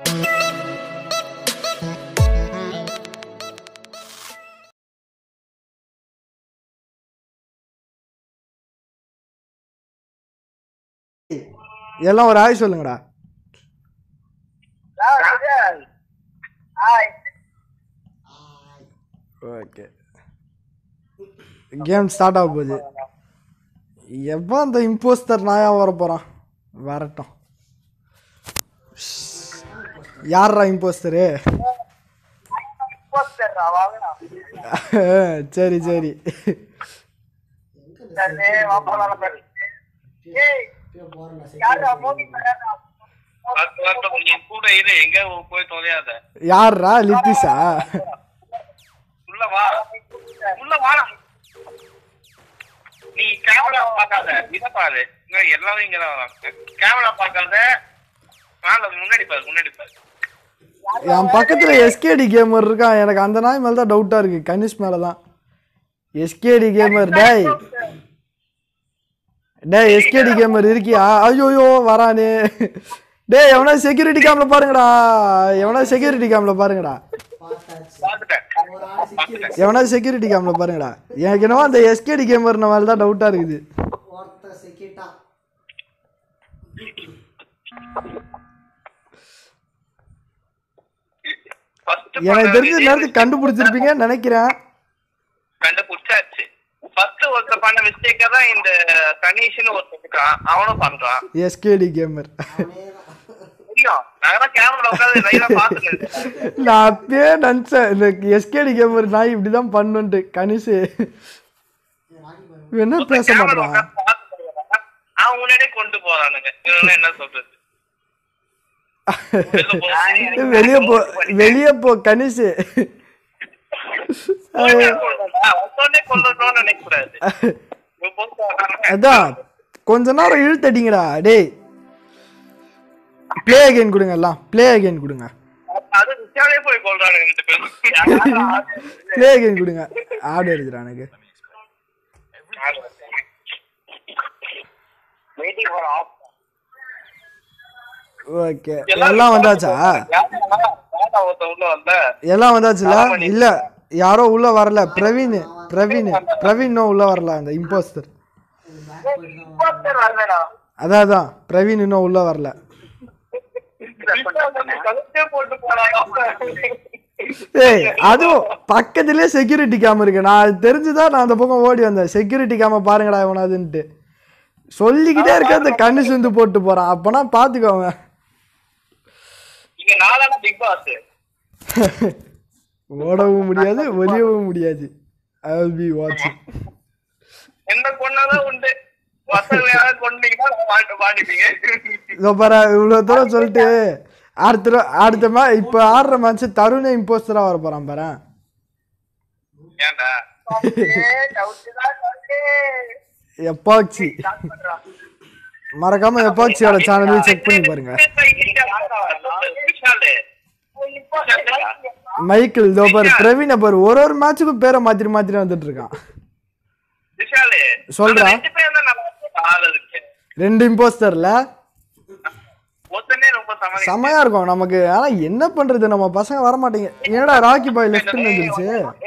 எல்லாம் ஒரு ஆய் சொல்லுங்கடா ஓகே கேம் ஸ்டார்ட் ஆக போகுது எப்போ அந்த இம்போஸ்டர் நாயா வர போகிறான் வரட்டும் யார்ரா இம்போஸ்டரு சரி சரி வரட்டும், வரட்டும். நீ கூட இரு எங்க போய் தொலையாத யார்ரா லித்திஷா உள்ள வா உள்ள வா நீ கேமரா பார்க்காத இத பாரு இங்க எல்லாரும் இங்க தான் வராங்க கேமரா பார்க்காத மேல முன்னாடி பாரு முன்னாடி பாரு என் பக்கத்துல எஸ்கேடி கேமர் இருக்கான் எனக்கு அந்த நாய் மேல தான் டவுட்டா இருக்கு கனிஷ் மேல தான் எஸ்கேடி கேமர் டேய் டேய் எஸ்கேடி கேமர் இருக்கியா ஐயோயோ வரானே டேய் எவனா செக்யூரிட்டி கேம்ல பாருங்கடா எவனா செக்யூரிட்டி கேம்ல பாருங்கடா பாத்துட்டேன் பாத்துட்டேன் எவனா செக்யூரிட்டி கேம்ல பாருங்கடா எனக்கு என்னவோ அந்த எஸ்கேடி கேமர் மேல தான் டவுட்டா இருக்குது ஃபர்ஸ்ட் எனக்கு தெரிஞ்ச நேரத்துக்கு கண்டுபிடிச்சிருப்பீங்கன்னு நினைக்கிறேன் கண்டுபிடிச்சாச்சு ஃபர்ஸ்ட் ஒருத்தர் பண்ண மிஸ்டேக்கா தான் இந்த கணேஷ்னு ஒருத்தர் இருக்கான் அவனும் பண்றான் எஸ்கேடி கேமர் தெரியும் நான் தான் கேமரா உட்காந்து லைவா பாத்துட்டு நான் அப்பயே நினச்சேன் இந்த எஸ்கேடி கேமர் நாய் இப்படிதான் பண்ணுன்ட்டு கனிஷ் இவன் என்ன பேச கேமரா மாட்டான் உட்காந்து பாத்துட்டு அவன் முன்னாடியே கொண்டு போறானுங்க இவங்க என்ன சொல்றது வெளில போ. வெளியே போ வெளியே போ கனிஷ் உடனே கொல்லணும்டா. உடனே கொல்லணும்னு நினைக்கக்கூடாது. இவன் போட்டு வர்றானுங்க. அதான் கொஞ்ச நேரம் இழுத்தடிங்கடா டேய் ப்ளே அகைன் கொடுங்க எல்லாம் ப்ளே அகைன் கொடுங்க அது விசாலே போய் கொல்றானுங்க ரெண்டு பேரும். ப்ளே அகைன் கொடுங்க ஆடு எடுத்துடா எனக்கு Waiting for off. ஓகே எல்லாம் வந்தாச்சா யாரா ஒருத்தன் உள்ள வந்த? எல்லாம் வந்தாச்சுல இல்ல யாரோ உள்ள வரல பிரவீன் பிரவீன் பிரவீன் இன்னும் உள்ள வரல அந்த இம்போஸ்டர் Imposter வரலடா. அதான் அதான் பிரவீன் இன்னும் உள்ள வரல கழுத்தே போட்டு போறாங்க. ஏய் அதுவும் பக்கத்துலயே செக்யூரிட்டி கேம் இருக்கு நான் அது தெரிஞ்சுதான் நான் அந்த பக்கம் ஓடி வந்தேன் செக்யூரிட்டி கேம பாருங்கடா இவனாதுன்ட்டு சொல்லிக்கிட்டே இருக்க அந்த கண்ணு சுந்து போட்டு போறான் அப்பனா பாத்துக்கோங்க இங்க நாளான பிக் பாஸ் ஓடவும் முடியாது ஒளியவும் முடியாது ஐ வில் பி வாட்சிங் என்ன கொண்டாதான் உண்டு பசங்க யாராவது கொண்டீங்கன்னா மாட்டு மாட்டிப்பீங்க இதோ பாரு இவ்வளோ தூரம் சொல்லிட்டு அடுத்த தடவை- அடுத்த மே இப்போ ஆடுற மேட்ச் தருணே இம்போஸ்டரா வர போறான் பாரு ஏன்டா எப்பாக்சி மறக்காம எப்பாக்சியோட சேனலையும் செக் பண்ணி பாருங்க விஷாலு மைக்கேல் இதோ பாரு பிரவீன பாரு ஒரு ஒரு மேட்சுக்கும் பேரை மாத்திரி மாத்திரி வந்துட்டு இருக்கான் விஷாலு சொல்றா. நம்ம ரெண்டு பேரும் தான் நல்லா ஆளுருக்கு ரெண்டு இம்போஸ்டர்ல ஒருத்தனே ரொம்ப சமாளி செமையா இருக்கும் நமக்கு ஆனா என்ன பண்றது நம்ம பசங்க வர மாட்டேங்க என்னடா ராக்கி பாய் லெஃப்ட் வந்துருச்சு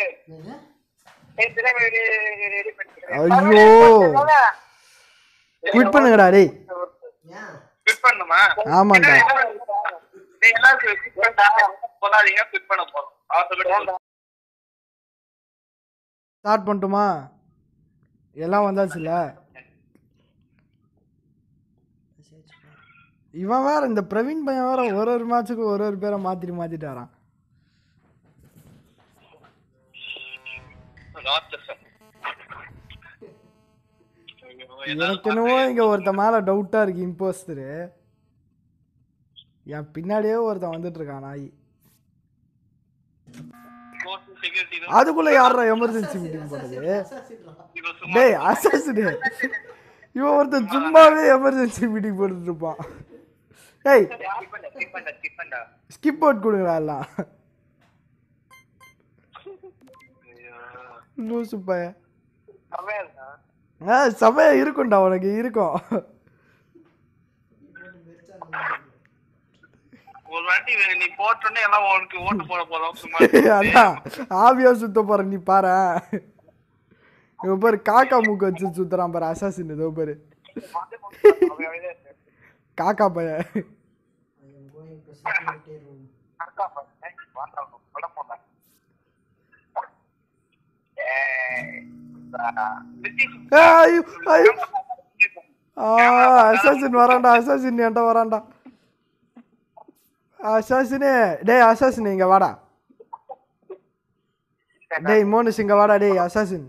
ஐயோ குவிட் பண்ணுங்கடா டேய் quit பண்ணுமா ஆமாண்டா டேய், எல்லாரும் quit பண்ணா, சொல்லாதீங்க quit பண்ண போறோம் அவசரப்பட்டு ஸ்டார்ட் பண்ணட்டுமா எல்லாம் வந்தாச்சுல இவன் வேற இந்த பிரவீன் பையன் வேற ஒரு ஒரு மேட்சுக்கு ஒரு ஒரு பேரை மாத்திட்டு மாத்திட்டு வரான் Not the same. ஐயோ, எனக்கு என்னவோ இங்க ஒருத்த மேல டவுட்டா இருக்கு இம்போஸ்டரு என் பின்னாடியே ஒருத்தன் வந்துட்டு இருக்கான் நாய் Social security தான். அதுக்குள்ள யாரா எமர்ஜென்சி மீட்டிங் போட்டது இவன் சும்மா டேய் அசாசினே இவன் ஒருத்தன் சும்மாவே எமர்ஜென்சி மீட்டிங் போட்டுட்டு இருப்பான் டேய் skip பண்ணு, skip பண்ணு, skip பண்ணு. ஸ்கிப் அவுட் கொடுங்கடா எல்லாம் லூசு பையன் செமையா இருக்கா? ஆ செமையா இருக்கும்டா உனக்கு இருக்கும் ஒரு வாட்டி நீ போட்டோன்னே எல்லாம் உனக்கு ஓட்டு போட போதும் சும்மா அதான் ஆவியா சுத்த போற நீ பாரு இவ பாரு காக்கா மூக்கு வச்சு சுத்துறான் பாரு அசாசின் இதோ பாரு காக்கா பையன் ஏய், ஐயோ, ஐயோ. ஆ அசாசின் வரான்டா அசாசின் என்கிட்ட வரான்டா அசாசினே டேய் அசாசின் இங்க வாடா டேய் மோனிஸ் இங்க வாடா டேய் அசாசின்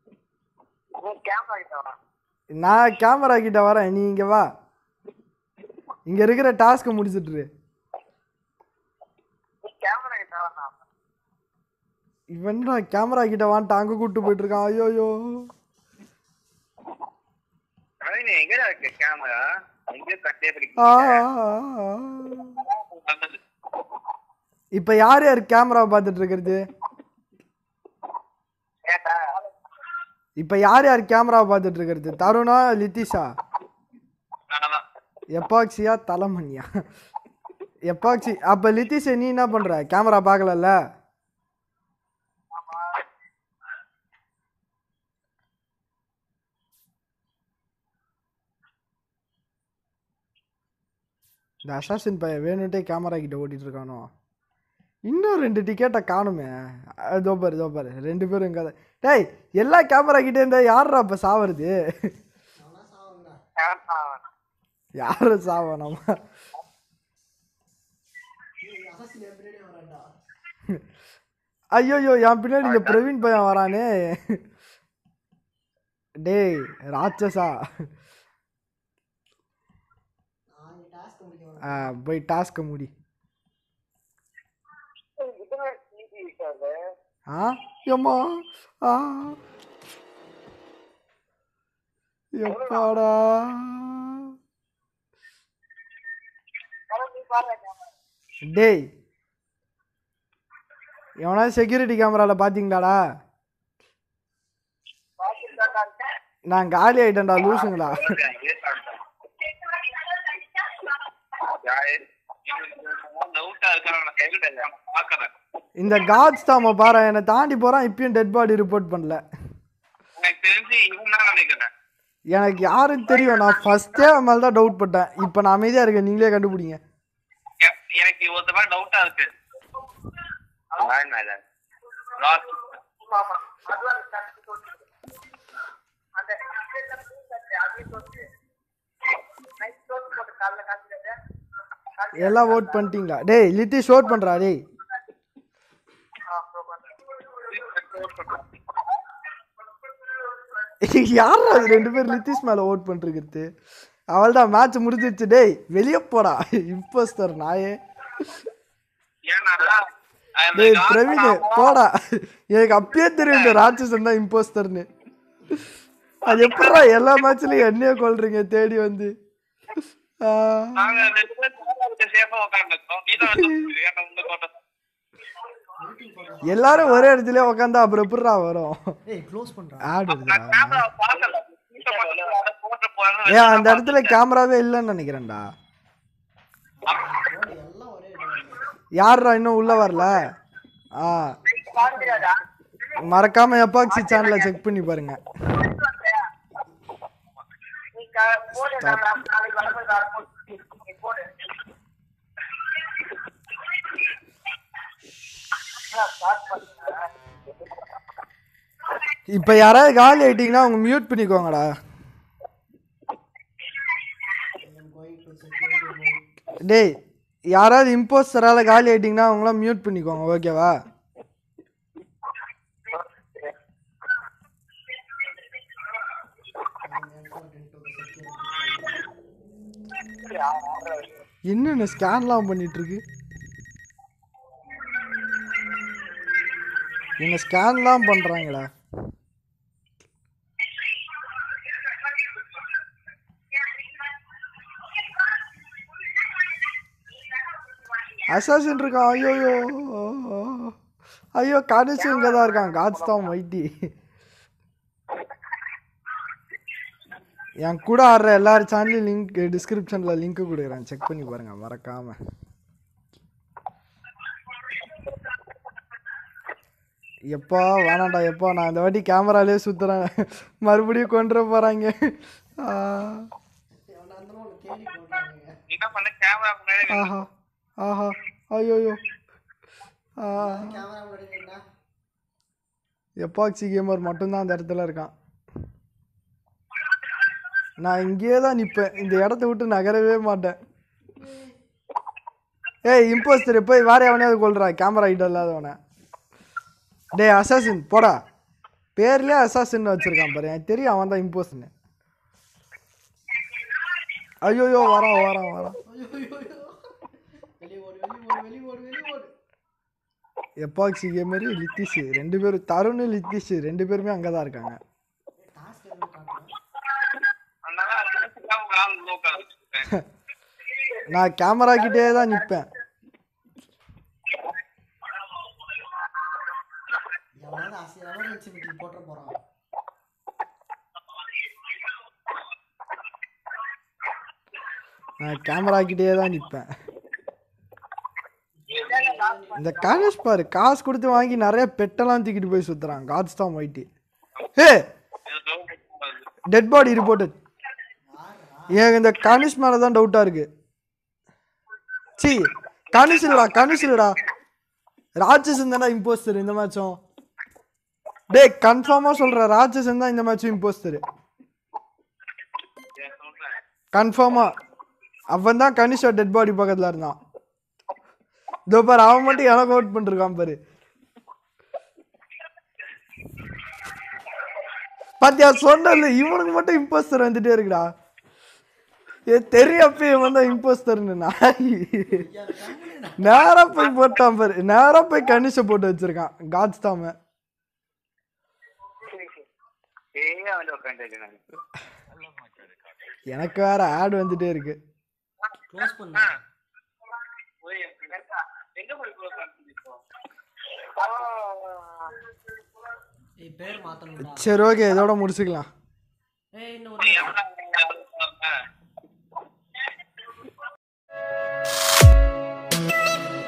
நான் கேமரா கிட்ட வரேன் நீ இங்க வா இங்க இருக்கிற டாஸ்க்கை முடிச்சிட்டு இரு. இவன்டா கேமரா கிட்ட வான்ட்டு அங்க கூட்டு போயிட்டு இருக்கான் ஐயோ ஐயோ நீ எங்கடா இருக்க கேமரா எங்க கட்டே ஆ, பிடிக்க ஆ, ஆ. இப்ப யார் யார் கேமரா பார்த்துட்டு இருக்கிறது இப்ப யார் யார் கேமரா பார்த்துட்டு இருக்கிறது தருணா லித்திஷா நானதான் எப்பாக்சியா தலைமணியா எப்பாக்சி அப்ப லித்திஷா நீ என்ன பண்ற கேமரா பார்க்கலல்ல இந்த அசாசின் பையன் வேணுன்ட்டே கேமரா கிட்ட ஓட்டிட்டு இருக்கானோ இன்னும் ரெண்டு டிக்கெட்டை காணுமே இதோ பாரு இதோ பாரு ரெண்டு பேரும் இங்கே டேய் எல்லா கேமரா கிட்டே இருந்தா யாரா இப்போ சாவறது யாரு சாவணமா ஐயோயோ என் பின்னாடி இந்த பிரவீன் பையன் வரானே டேய் ராட்சசா ஆ, போய் டாஸ்க்கை முடி ஆ எம்மா ஆ எப்பாடா டேய் எவனா செக்யூரிட்டி கேமரால பாத்தீங்களாடா நான் காலி ஆயிட்டேன்டா லூசுங்களா டவுட்டா இருக்கிறேன் நான் கேட்டுட்டேன் பாக்குறேன் இந்த காட்ஸ் தாம பாரு என்னை தாண்டி போறான் இப்பயும் டெட் பாடி ரிப்போர்ட் பண்ணல எனக்கு தெரிஞ்சு இவன் தான் நினைக்கிறேன் எனக்கு யாருன்னு தெரியும் நான் ஃபர்ஸ்டே அவன் மேல தான் டவுட் பட்டேன் இப்போ நான் அமைதியா இருக்கேன் நீங்களே கண்டுபிடிங்க எ- எனக்கு ஒருத்த மாதிரி டவுட்டா இருக்கு லாஸ்ட் எல்லாம் ஓட் பண்ணிட்டீங்களா டேய் லித்திஷ் ஓட் பண்றா டேய் யாரா அது ரெண்டு பேர் லித்திஷ் மேல ஓட் பண்ணிருக்கிறது அவள்தான் மேட்ச் முடிஞ்சிருச்சு டேய் வெளியே போடா இம்போஸ்டர் நாயே ஏன்னா அந்த டேய் last பிரவீன் நான் போடா எனக்கு அப்பயே தெரியும் இந்த ராட்சசன் தான் இம்போஸ்டர்னு அது எப்படா எல்லா மேட்ச்லயும் என்னைய கொல்றீங்க தேடி வந்து ஆ, நாங்க ரெண்டு பேரும் சேஃபா உட்காந்துருக்கோம் நீதான் வந்து ஏன்னா உங்க தோட்டம் எல்லாரும் ஒரே இடத்துல உட்காந்தா அப்புறம் எப்படிடா வரும் ஏய் க்ளோஸ் பண்றா ஆடு நான் இருக்குடா கேமரா பார்க்கல அதை போட்டு போறது ஏன் அந்த இடத்துல கேமராவே இல்லைன்னு நினைக்கிறேன்டா எல்லாம் ஒரே இடம் யார்ரா இன்னும் உள்ள வரல ஆ மறக்காம எப்பாக்சி சேனலை செக் பண்ணி பாருங்க இப்ப யாராவது காலி ஆயிட்டீங்கன்னா அவங்க மியூட் பண்ணிக்கோங்கடா டேய் யாராவது இம்போஸ்டரால காலி ஆயிட்டீங்கன்னா அவங்களாம் மியூட் பண்ணிக்கோங்க ஓகேவா என்னென்ன ஸ்கேன்லாம் பண்ணிட்டு இருக்கு என்ன ஸ்கேன்லாம் பண்றாங்கடா அசாசின் இருக்கான் ஐயோயோ ஐயோ கடைசி இங்கே தான் இருக்கான் காட்ஸ் தான் மைட்டி என் கூட ஆடுற எல்லாரும் சேனலையும் லிங்க் டிஸ்கிரிப்ஷனில் லிங்க் கொடுக்குறேன் செக் பண்ணி பாருங்க மறக்காம எப்பா வேணாம்டா எப்பா நான் இந்த வாட்டி கேமராலே சுத்துறேன் மறுபடியும் கொண்டு போறாங்க ஆ, எவனா இருந்தாலும் உன்னை தேடி போடுறாங்க என்ன பண்ண கேமரா முன்னாடி நின்னு ஆஹா ஆஹா ஐயோயோ ஆ கேமரா முன்னாடி நின்னா எப்பாக்சி கேமர் மட்டும்தான் அந்த இடத்துல இருக்கான் நான் இங்கேயே தான் நிற்பேன் இந்த இடத்த விட்டு நகரவே மாட்டேன் ஏய் இம்போஸ்டர் போய் வேற எவனையாவது கொள்றா கேமரா கிட்ட இல்லாதவனை டேய் அசாசின் போடா பேர்லயே அசாசின் வச்சிருக்கான் பாரு எனக்கு தெரியும் அவன் தான் இம்போஸ்டர்னு ஐயோயோ வரான் வரான் வரான் ஐயோ ஐயோ ஐயோ வெளியே ஓடு வெளியே ஓடு வெளியே ஓடு வெளியே ஓடு எப்பாக்சி கேமரு லித்திஷ் ரெண்டு பேரும் தருண் லித்திஷ் ரெண்டு பேருமே அங்கே தான் இருக்காங்க டாஸ்க் எதுவும் காட்டுறேன் அதனால ஒரு ஆள் உள்ள உட்கார வச்சிருக்கேன் நான் கேமரா கிட்டே தான் நிற்பேன் எவனாவது ஆசை எமர்ஜென்சி மீட்டிங் போட்டுற போறான் நான் கேமரா கிட்டே தான் நிற்பேன் இந்த கணேஷ் பாரு காசு கொடுத்து வாங்கி நிறைய பெட்டெல்லாம் தூக்கிட்டு போய் சுத்துறான் காட்ஸ் தான் ஒயிட்டி ஹே இது டோர் வருது. டெட் பாடி ரிப்போர்ட்டட் எனக்கு இந்த கனிஷ் மேலே தான் டவுட்டாக இருக்கு சி கனிஷ் இல்லடா கனிஷ் இல்லடா ராட்சசன் தானே இம்போஸ்டர் இந்த மேட்சும் டேய் கன்ஃபார்மாக சொல்கிறேன் ராட்சசன் தான் இந்த மேட்சும் இம்போஸ்டர் ஏன் சொல்றேன் கன்ஃபார்மாக அவன் தான் கனிஷா டெட் பாடி பக்கத்தில் இருந்தான் இதோ பாரு அவன் மட்டும் எனக்கு அவுட் பண்ணிருக்கான் பாரு பாத்தியா சொன்னல இவனுக்கு மட்டும் இம்போஸ்டர் வந்துட்டே இருக்குடா ஏ தெரியப்ப இவன் தான் இம்போஸ்டர்னு நாய் நேரா போய் போட்டான் பாரு நேரா போய் கனிஷ போட்டு வச்சிருக்கான் காட்ஸ் தாம ஏய் அவன் உட்காந்துட்டு நான் எனக்கு வேற ஆட் வந்துட்டே இருக்கு க்ளோஸ் பண்ணு போய் எங்க போய் க்ளோஸ் பண்ணிட்டு ஏய் பேர் மாத்தணும்டா சரி ஓகே இதோட முடிச்சுக்கலாம் ஏய் இன்னும் ஒரு எவ்வளவு